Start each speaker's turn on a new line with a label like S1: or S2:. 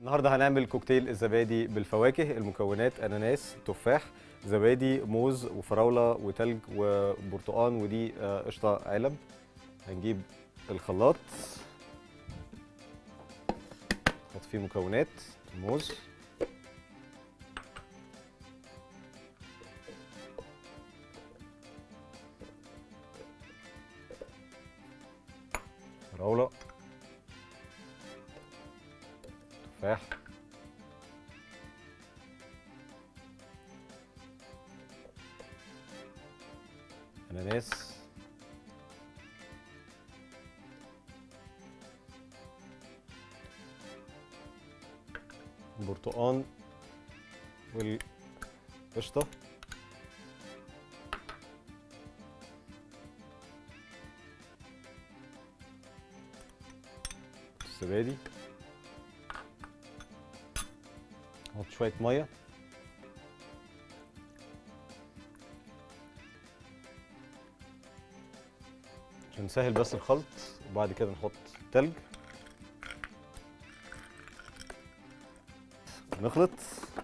S1: النهارده هنعمل كوكتيل الزبادي بالفواكه المكونات اناناس تفاح زبادي موز وفراوله وتلج وبرتقان ودي آه، قشطه علب هنجيب الخلاط نحط فيه مكونات الموز فراوله تفاح اناناس برتقان والقشطه الزبادي نحط شويه ميه عشان نسهل بس الخلط وبعد كده نحط تلج نخلط